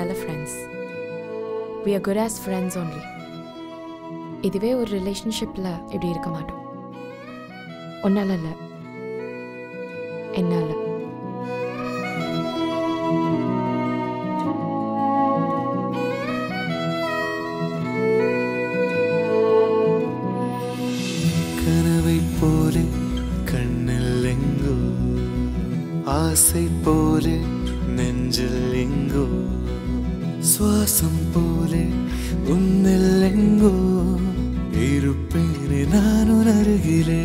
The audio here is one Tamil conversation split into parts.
நல்ல friends we are good as friends only இதுவே ஒரு ரிலேஷன்ஷிப்பில் இப்படி இருக்க மாட்டோம் ஒன்னால இல்லை என்னால் கனவை போலே கண்ணில் எங்கோ ஆசை போலே நெஞ்சில் எங்கோ சுவாசம் போலே உன்னில் எங்கோ இருப்பேனே நான் உணர்கிறேன்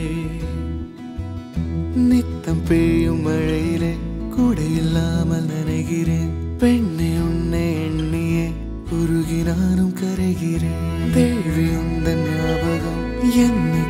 நித்தம் பெய்யும் மழையிலே கூட இல்லாமல் நினைகிறேன் பெண்ணே உன்னை எண்ணியே உருகி நானும் கரைகிறேன் தேவி உந்த ஞாபகம் என்னை